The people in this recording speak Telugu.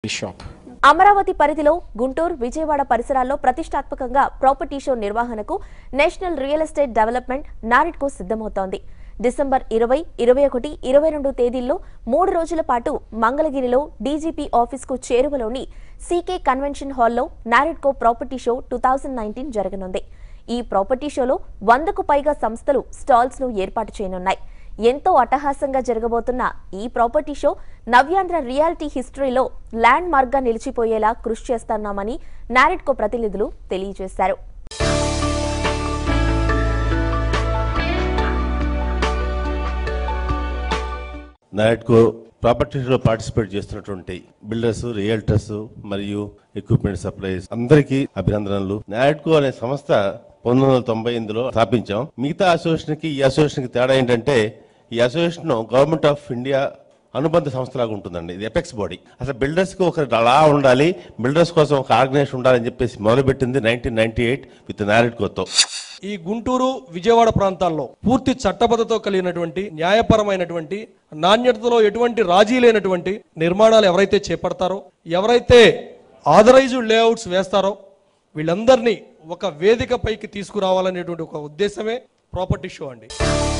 shop. అమరావతి పరిధిలో గుంటూరు విజయవాడ పరిసరాల్లో ప్రతిష్టాత్మకంగా ప్రాపర్టీ షో నిర్వహణకు national real estate development Naredco సిద్ధమవుతోంది డిసెంబర్ ఇరవై ఇరవై ఒకటి ఇరవై రెండు తేదీల్లో మూడు రోజుల పాటు మంగళగిరిలో డీజీపీ ఆఫీస్కు చేరువలోని సీకే కన్వెన్షన్ హాల్లో Naredco property show two thousand nineteen జరగనుంది ఈ ప్రాపర్టీ షోలో వందకు పైగా సంస్థలు స్టాల్స్ ను ఏర్పాటు చేయనున్నాయి ఎంతో అట్టహాసంగా జరగబోతున్న ఈ ప్రాపర్టీ షో నవ్యాంధ్ర రియాలిటీ హిస్టరీలో ల్యాండ్ మార్క్ గా నిలిచిపోయేలా కృషి చేస్తున్నామని నారిడ్కో ప్రతినిధులు తెలియజేశారు నాయట్కో ప్రాపర్టీలో పార్టిసిపేట్ చేస్తున్నటువంటి బిల్డర్స్ రియల్టర్స్ మరియు ఎక్విప్మెంట్ సప్లైస్ అందరికీ అభినందనలు నాయట్కో అనే సంస్థ పంతొమ్మిది వందల తొంభై ఎనిమిదిలో స్థాపించాం మిగతా అసోసియేషన్ కి ఈ అసోసియేషన్ కి తేడా ఏంటంటే ఈ అసోసియేషన్ గవర్నమెంట్ ఆఫ్ ఇండియా అనుబంధ సంస్థలాగా ఉంటుందండి ఇది ఎపెక్స్ బాడీ అసలు బిల్డర్స్ కి ఒక అలా ఉండాలి బిల్డర్స్ కోసం ఒక ఆర్గనైజేషన్ ఉండాలని చెప్పేసి మొదలుపెట్టింది నైన్టీన్ నైన్టీ ఎయిట్ విత్ నారెడ్కోతో ఈ గుంటూరు విజయవాడ ప్రాంతాల్లో పూర్తి చట్టబద్ధతో కలిగినటువంటి న్యాయపరమైనటువంటి నాణ్యతలో ఎటువంటి రాజీ లేనటువంటి నిర్మాణాలు ఎవరైతే చేపడతారో ఎవరైతే ఆథరైజ్డ్ లేఅవుట్స్ వేస్తారో వీళ్ళందరినీ ఒక వేదిక పైకి తీసుకురావాలనేటువంటి ఒక ఉద్దేశమే ప్రాపర్టీ షో అండి